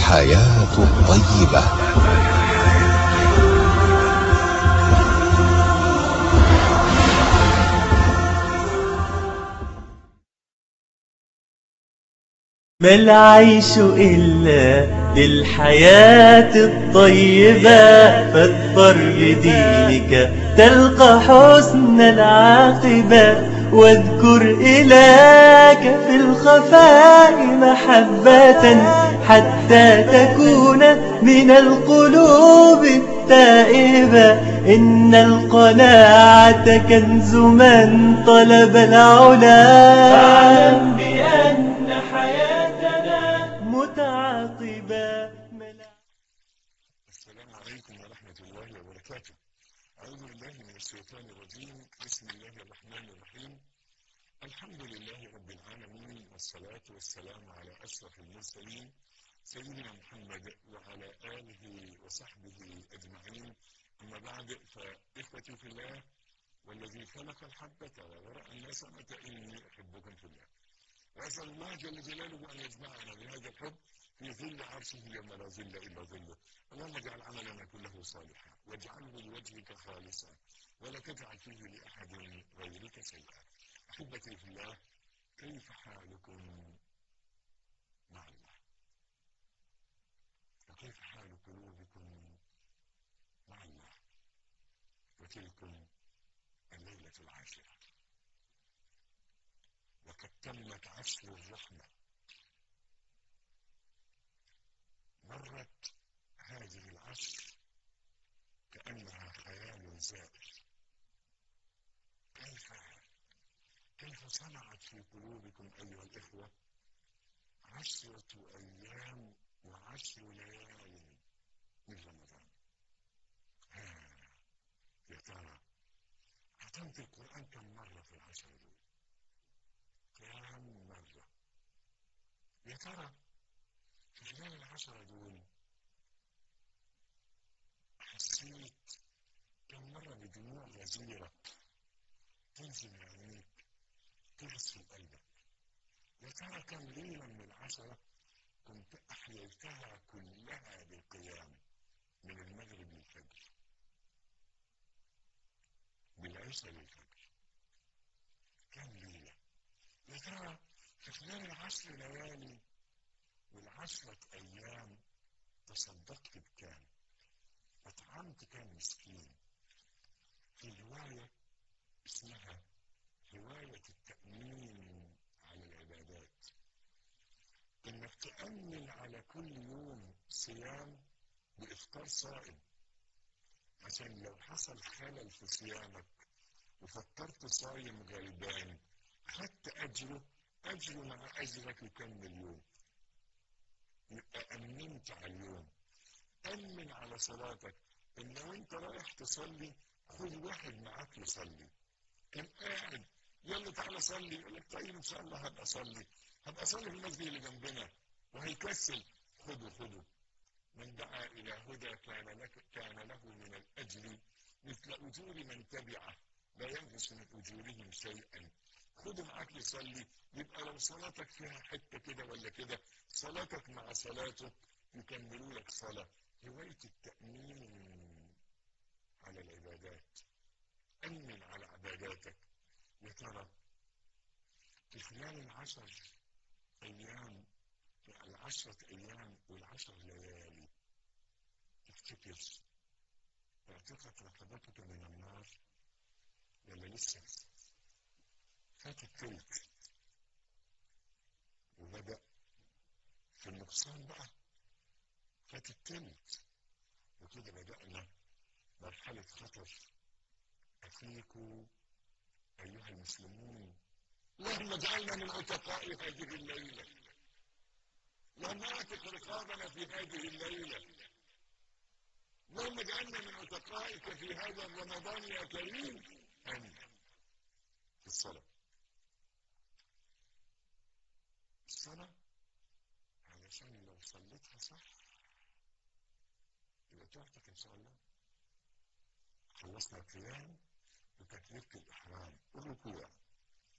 الحياة الطيبة ما العيش إلا للحياة الطيبة فاظفر بدينك تلقى حسن العاقبة واذكر إلهك في الخفاء محبة حتى تكون من القلوب التائبة إن القناعة كنز من طلب العلا فاعلم بأن حياتنا متعاقبة السلام عليكم ورحمة الله وبركاته أعوذ بالله من الشيطان الرجيم بسم الله الرحمن الرحيم الحمد لله رب العالمين والصلاة والسلام على أشرف المرسلين سيدنا محمد وعلى آله وصحبه أجمعين أما بعد فإخوتي في الله والذي خلق الحبة وورأ النسمة إني أحبكم في الله وأسأل الله جل جلاله أن يجمعنا بهذا الحب في ظل عرشه يوم لا ظل إلا ظله اللهم اجعل عملنا كله صالحا واجعله لوجهك خالصا ولا تجعل فيه لأحد غيرك شيئا أحبتي في الله كيف حالكم مع الله وكيف حال قلوبكم مع الله وتلكم الليلة العاشرة وقد تمت عشر الرحمة مرت هذه العشر كأنها خيال زائر كيف كيف صنعت في قلوبكم أيها الإخوة عشرة أيام وعشر ليال من رمضان ها يا ترى ختمت القرآن كم مرة في العشر دول كم مرة يا ترى في خلال العشرة دول حسيت كم مرة بدموع غزيرة تنزل من عينيك تغسل قلبك يا ترى كم ليلة من العشرة كنت أحييتها كلها بالقيام من المغرب للفجر بالعشاء للفجر كم ليلة يا ترى في خلال العشر ليالي والعشرة أيام تصدقت بكام أطعمت كام مسكين في رواية اسمها رواية التأمين على العبادات إنك تأمن على كل يوم صيام بإفطار صائم عشان لو حصل خلل في صيامك وفطرت صايم غلبان خدت أجره أجره مع أجرك يكمل يوم يبقى أمنت على اليوم أمن على صلاتك إن لو أنت رايح تصلي خذ واحد معاك يصلي كان قاعد يلا تعالى صلي يقول لك طيب إن شاء الله هبقى أصلي هبقى أصلي في المسجد اللي جنبنا وهيكسل خده خده من دعا إلى هدى كان لك كان له من الأجر مثل أجور من تبعه لا ينقص من أجورهم شيئا خده معاك يصلي يبقى لو صلاتك فيها حتة كده ولا كده صلاتك مع صلاته يكملوا لك صلاة هواية التأمين على العبادات أمن على عباداتك يا ترى في خلال العشر أيام العشرة أيام والعشر ليالي تفتكر اعتقت رقبتك من النار ولا لسه فات التلت وبدأ في النقصان بقى فات التلت وكده بدأنا مرحلة خطر أفيكوا أيها المسلمون اللهم اجعلنا من عتقاء هذه الليلة اللهم اعتق رقابنا في هذه الليلة اللهم اجعلنا من عتقائك في هذا رمضان يا كريم آمين في الصلاة الصلاة علشان لو صليتها صح يبقى تعتق إن شاء الله خلصنا القيام وتكبيرة الإحرام الركوع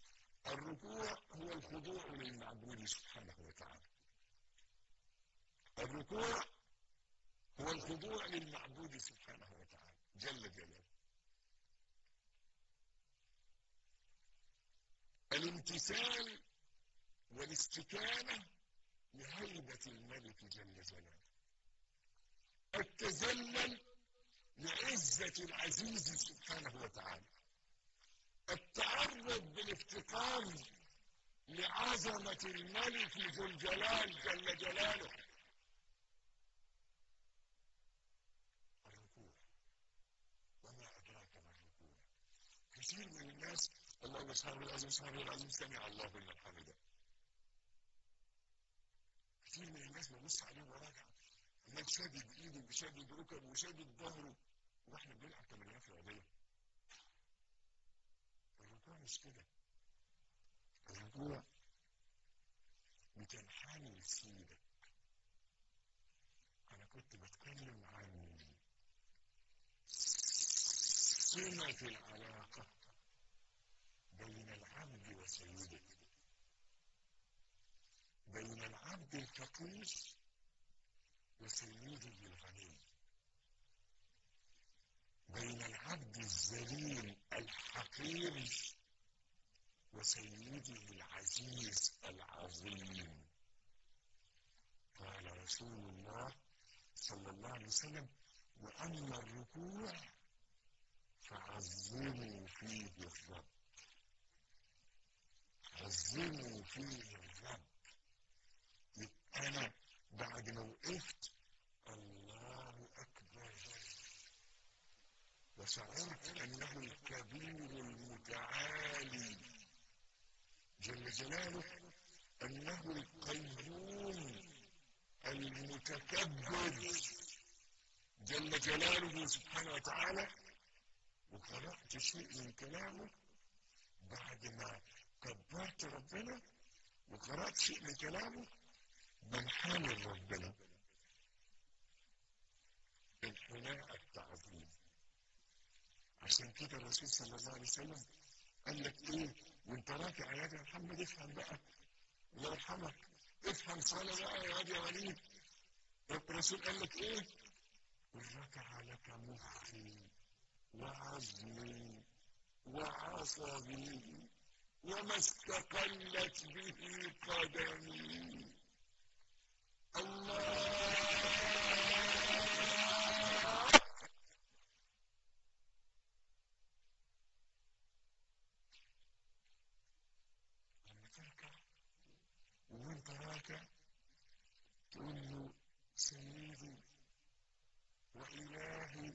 الركوع هو الخضوع للمعبود سبحانه وتعالى الركوع هو الخضوع للمعبود سبحانه وتعالى جل جلاله الامتثال والاستكانة لهيبة الملك جل جلاله التذلل لعزة العزيز سبحانه وتعالى التعرض بالافتقار لعظمة الملك ذو الجلال جل جلاله الركوع وما أدراك ما الركوع كثير من الناس اللهم صل العظيم صل العظيم سمع الله لمن حمده كثير من الناس ببص عليه وراجع عمال شادد ايده وشادد ركبه وشادد ظهره واحنا بنلعب تمرينات رياضيه الركوع مش كده الركوع بتنحني سيدك انا كنت بتكلم عن سمة العلاقة بين العبد وسيده بين العبد الفقير وسيده الغني بين العبد الذليل الحقير وسيده العزيز العظيم قال رسول الله صلى الله عليه وسلم واما الركوع فعظموا فيه الرب عظموا فيه الرب انا بعد ما وقفت الله اكبر وشعرت انه الكبير المتعالي جل جلاله انه القيوم المتكبر جل جلاله سبحانه وتعالى وقرأت شيء من كلامه بعد ما كبرت ربنا وقرأت شيء من كلامه بنحامل ربنا انحناء التعظيم عشان كده الرسول صلى الله عليه وسلم قال لك ايه وانت راكع يا يا محمد افهم بقى الله يرحمك افهم صلاه بقى يا واد يا وليد الرسول قال لك ايه ركع لك مخي وعزمي وعصبي وما استقلت به قدمي الله لما تركع وانت راكع تقول له سيدي وإلهي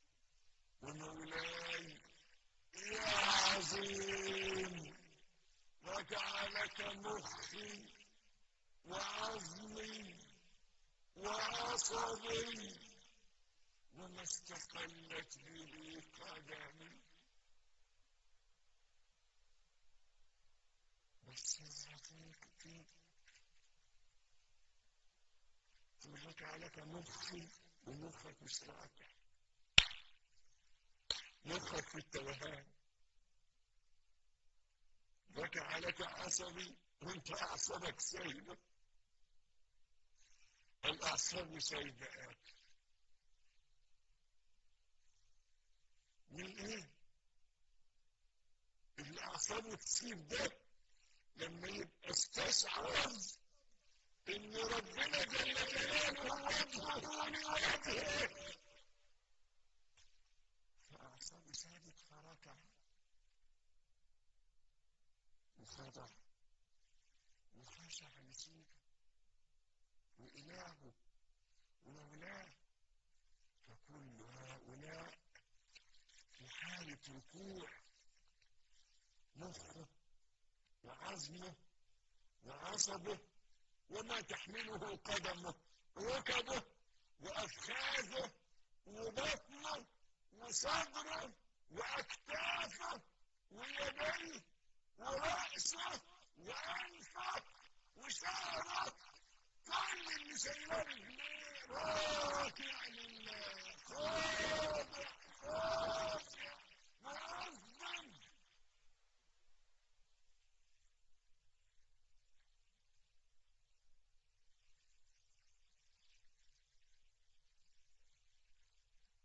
ومولاي يا عظيم ركع لك مخي وعظمي وعصبي وما استقلت به قدمي بس الرفيق فيك ركع لك مخي ومخك مش راكع مخك في التوهان ركع لك عصبي وانت اعصابك سايبه الاعصاب سايبه من ايه الاعصاب تسيب ده لما يبقى استشعر ان ربنا جل جلاله وجهه لوجهه فاعصابه سابت فركع وخضع وخشع لسيده وإلهه ومولاه فكل هؤلاء في حالة ركوع مخه وعزمه وعصبه وما تحمله قدمه ركبه وأفخاذه وبطنه وصدره وأكتافه ويديه ورأسه وأنفه وشعره كل اللي شايلين راكع لله خاضع خاضع معظم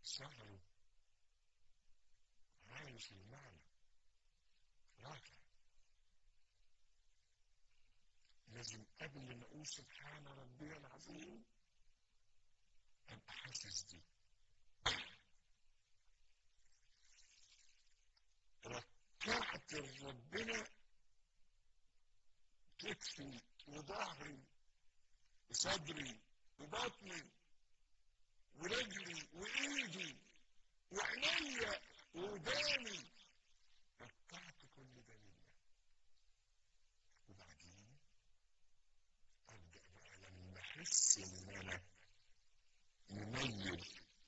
شعره عايش المعنى راكع لازم قبل ما اقول سبحان ربي العظيم ابقى حاسس دي ركعت لربنا كتفي وظهري وصدري وبطني ورجلي وايدي وعينيا ووداني ركعت كل ده لله وبعدين ابدا بقى لما احس ان انا مميل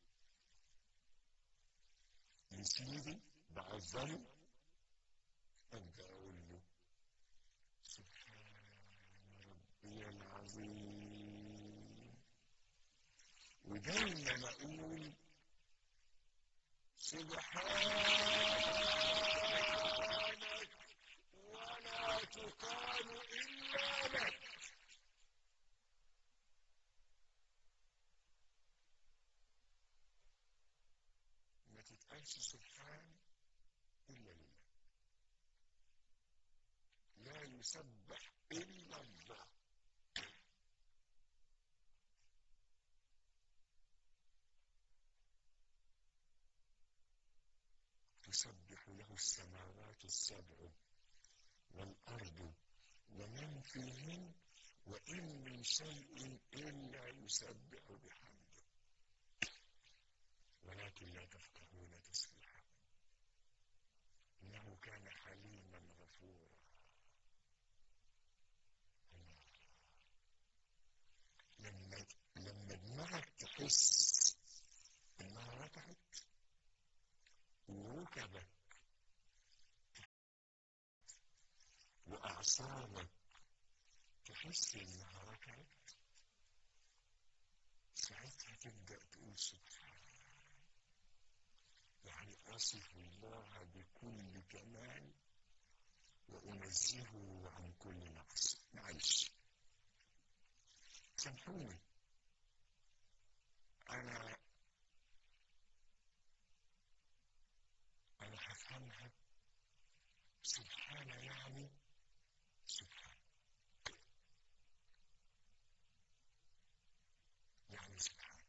لسيدي بعظمه ابدا اقول له سبحان ربي العظيم ودايما اقول سبحانك ولا تقال الا لك ما تتقالش سبحان الا لله لا يسبح الا الله تسبح له السماوات السبع والأرض ومن فيهن وإن من شيء إلا يسبح بحمده ولكن لا تفقهون تسبيحه إنه كان حليما غفورا الله لما لما دماغك تحس إنها ركعت وركبك وأعصابك تحس إنها ركعت ساعتها تبدأ تقول سبحان يعني أصف الله بكل كمال وأنزهه عن كل نقص معلش سامحوني أنا أنا هفهمها سبحان يعني سبحان يعني سبحان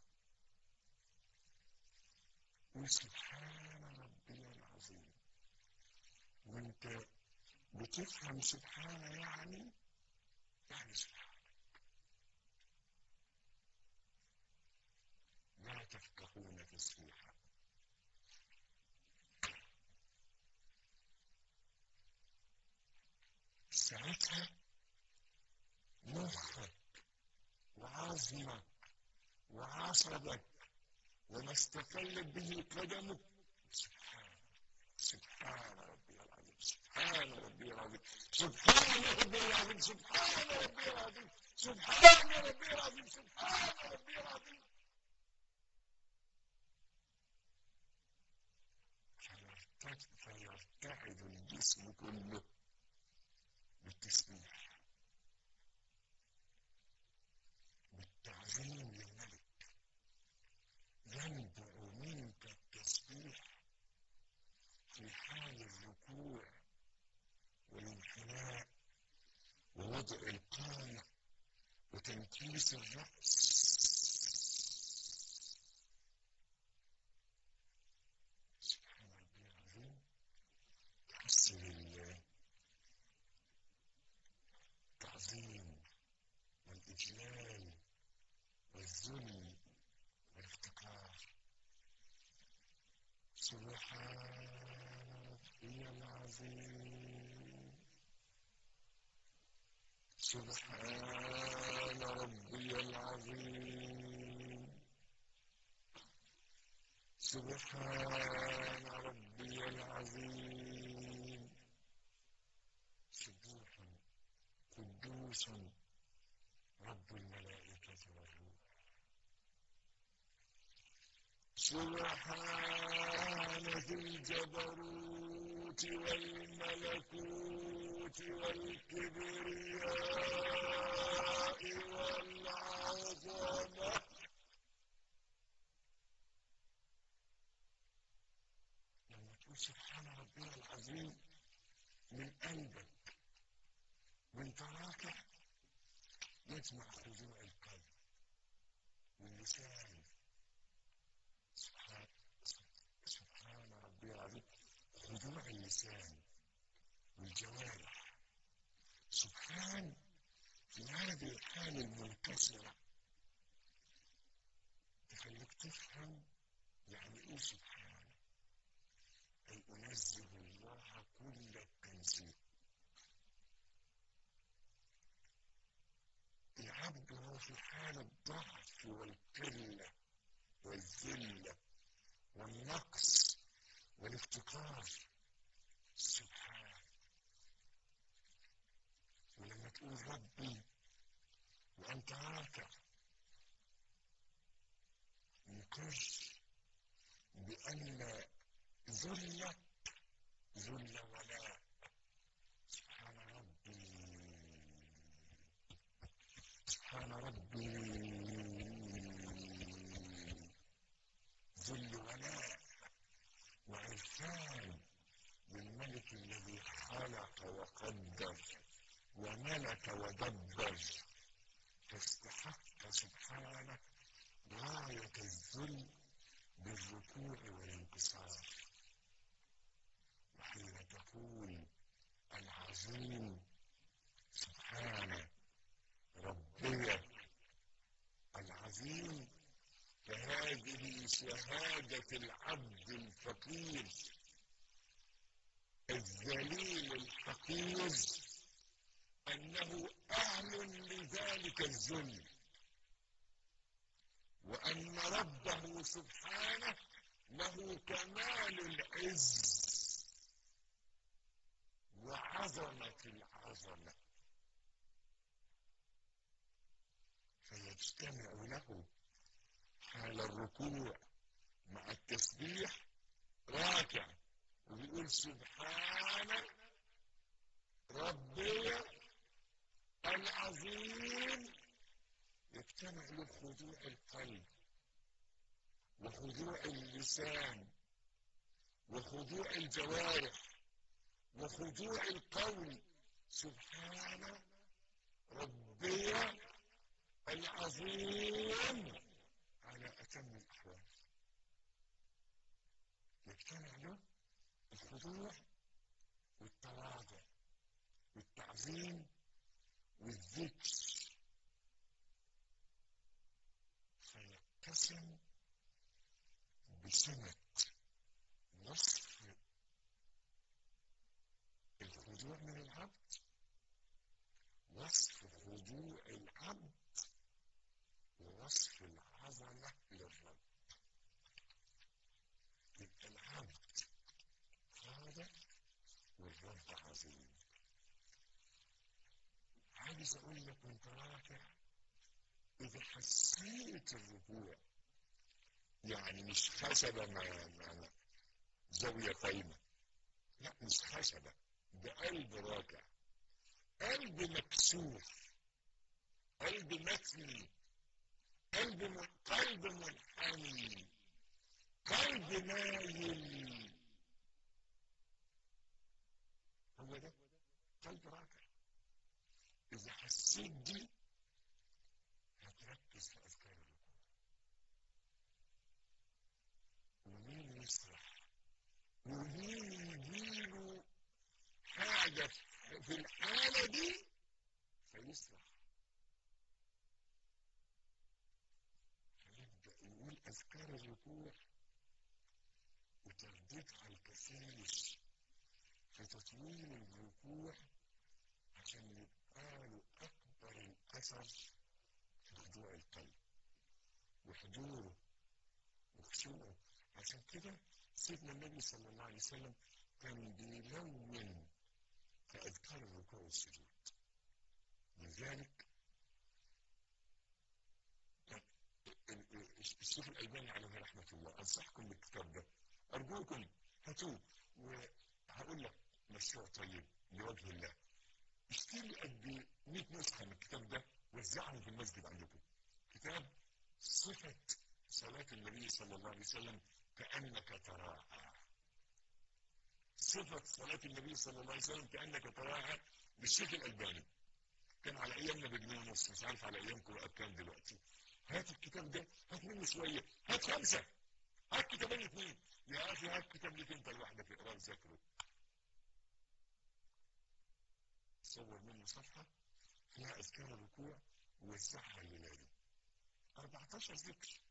وسبحان ربي العظيم وانت بتفهم سبحان يعني يعني سبحان لا تفقهون تسبيحا ساعتها مخك وعظمك وعصبك وما استقلت به قدمك سبحان سبحان ربي العظيم سبحان ربي العظيم سبحان ربي العظيم سبحان ربي العظيم سبحان ربي العظيم سبحان ربي العظيم فيرتد فيرتعد الجسم كله بالتسبيح بالتعظيم للملك ينبع منك التسبيح في حال الركوع والانحناء ووضع القامة وتنكيس الرأس سبحان ربي العظيم تحس بالتعظيم والإجلال والذل والافتقار سبحان ربي العظيم سبحان ربي العظيم سبحان ربي العظيم سبوح قدوس رب الملائكة والروح سبحان ذي الجبروت والملكوت والكبرياء والعظمة سبحان ربي العظيم من قلبك وانت راكع يجمع خضوع القلب واللسان سبحان سبحان ربي العظيم خضوع اللسان والجوارح سبحان في هذه الحالة المنكسرة تخليك تفهم يعني ايه سبحان أي أنزه الله كل التنزيه العبد هو في حال الضعف والقلة والذلة والنقص والافتقار سبحان ولما تقول ربي وأنت راكع مقر بأن ذلك ذل ولاء سبحان ربي سبحان ربي ذل ولاء وعرفان بالملك الذي خلق وقدر وملك ودبر فاستحق سبحانه غاية الذل بالركوع والانكسار وحين تقول العظيم سبحانه ربي العظيم فهذه شهادة العبد الفقير الذليل الحقير أنه أهل لذلك الذل وأن ربه سبحانه له كمال العز وعظمة العظمة فيجتمع له حال الركوع مع التسبيح راكع ويقول سبحان ربي العظيم يجتمع له خضوع القلب وخضوع اللسان وخضوع الجوارح وخضوع القول سبحان ربي العظيم على أتم الأحوال يجتمع له الخضوع والتواضع والتعظيم والذكر فيتسم بسمة وصف الخضوع من العبد وصف خضوع العبد ووصف العظمة للرب يبقى العبد خاضع والرب عظيم عايز اقول لك وانت راكع اذا حسيت الركوع يعني مش خشبة مع مع زاوية قايمة لا مش خشبة ده قلب راكع قلب مكسور قلب مثني قلب م... قلب منحني قلب مايل هو ده قلب راكع إذا حسيت دي هتركز في أذكار الركوع ومين يسرح ومين يجيله حاجة في الحالة دي فيسرح هيبدأ يقول أذكار الركوع وترددها الكثير في تطويل الركوع عشان يبقى له أكبر الأثر في خضوع القلب وحضوره وخشوعه عشان كده سيدنا النبي صلى الله عليه وسلم كان بيلون في أذكار الركوع والسجود لذلك الشيخ الألباني عليه رحمة الله أنصحكم بالكتاب ده أرجوكم هاتوه وهقول لك مشروع طيب لوجه الله اشتري قد 100 نسخة من الكتاب ده وزعهم في المسجد عندكم كتاب صفة صلاة النبي صلى الله عليه وسلم كأنك تراها صفة صلاة النبي صلى الله عليه وسلم كأنك تراها بالشيخ الألباني كان على أيامنا بجنيه ونص مش عارف على أيامكم بقى بكام دلوقتي هات الكتاب ده هات منه شوية هات خمسة هات كتابين اثنين يا أخي هات كتاب ليك أنت لوحدك اقراه وذاكره صور منه صفحة فيها أذكار الركوع ووزعها الليلة دي 14 ذكر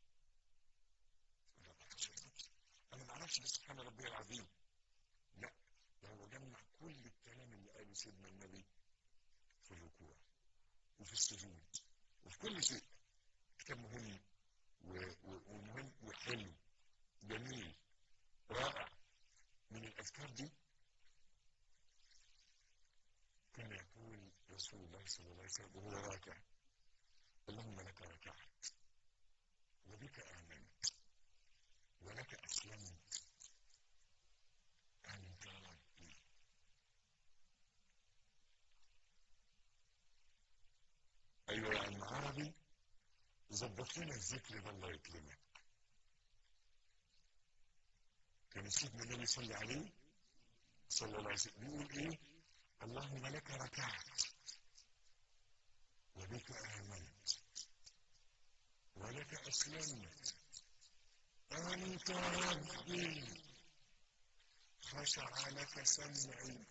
14 ذكر أنا ما أعرفش سبحان ربي العظيم لا ده هو جمع كل الكلام اللي قاله سيدنا النبي في الركوع وفي السجود وفي كل شيء كتاب مهم و- و- ومهم وحلو جميل رائع من الأذكار دي كان يقول رسول الله صلى الله عليه وسلم وهو راكع اللهم لك ركعت وبك آمنت ولك أسلمت أنت ربي أيوة يا عم عربي ظبط لنا الذكر ده الله يكرمك كان سيدنا النبي صلى عليه صلى الله عليه وسلم بيقول ايه اللهم لك ركعت وبك آمنت ولك أسلمت أنت ربي خشع لك سمعي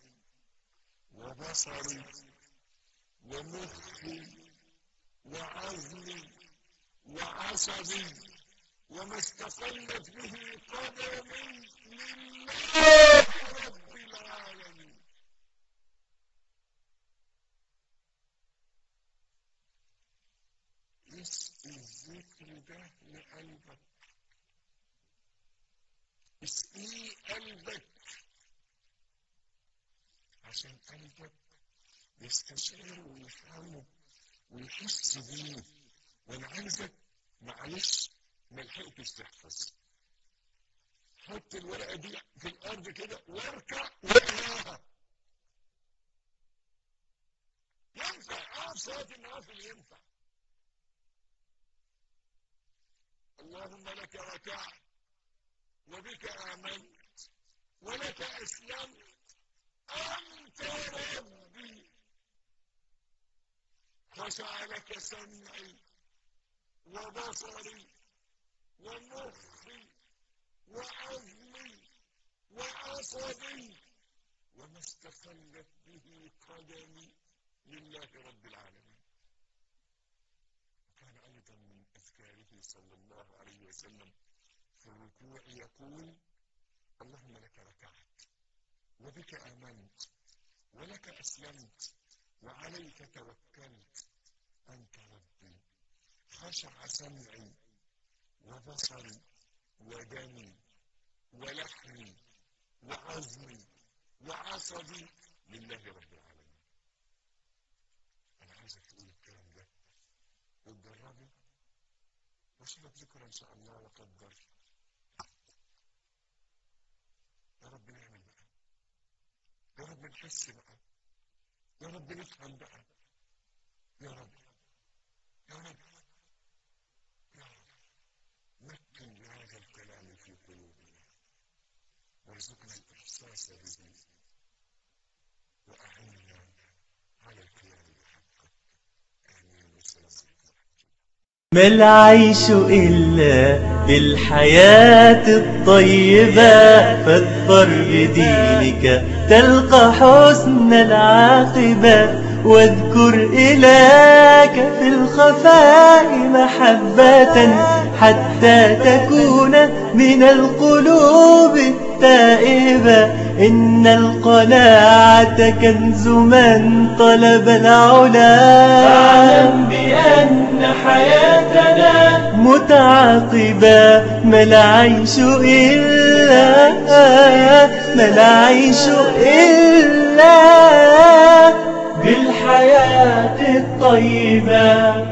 وبصري ومخي وعظمي وعصبي وما استقلت به قدمي لله رب العالمين اسقي الذكر ده لقلبك اسقي قلبك عشان قلبك يستشعره ويفهمه ويحس بيه وانا عايزك معلش ما لحقتش تحفظ حط الورقه دي في الارض كده واركع واقراها ينفع اه صلاه النوافل ينفع اللهم لك ركعت وبك آمنت ولك أسلمت أنت ربي خشع لك سمعي وبصري ومخي وعظمي وعصبي وما استقلت به قدمي لله رب العالمين كان أيضا من أذكاره صلى الله عليه وسلم في الركوع يقول اللهم لك ركعت وبك آمنت ولك أسلمت وعليك توكلت أنت ربي خشع سمعي وبصري ودمي ولحمي وعظمي وعصبي لله رب العالمين أنا عايزك تقول الكلام ده وتجربه واشوفك ذكرى ان شاء الله وقدر يا رب نعمل بقى يا رب نحس بقى يا رب نفهم بقى يا رب يا رب يا رب مكن لهذا الكلام في قلوبنا وارزقنا الاحساس به واعنا على القيام بحقك امين والسلام عليكم ما العيش إلا بالحياة الطيبة فاظفر بدينك تلقى حسن العاقبة واذكر إلهك في الخفاء محبة حتى تكون من القلوب التائبة إن القناعة كنز من طلب العلا فاعلم بأن حياتنا متعاقبة ما العيش إلا ما العيش إلا بالحياة الطيبة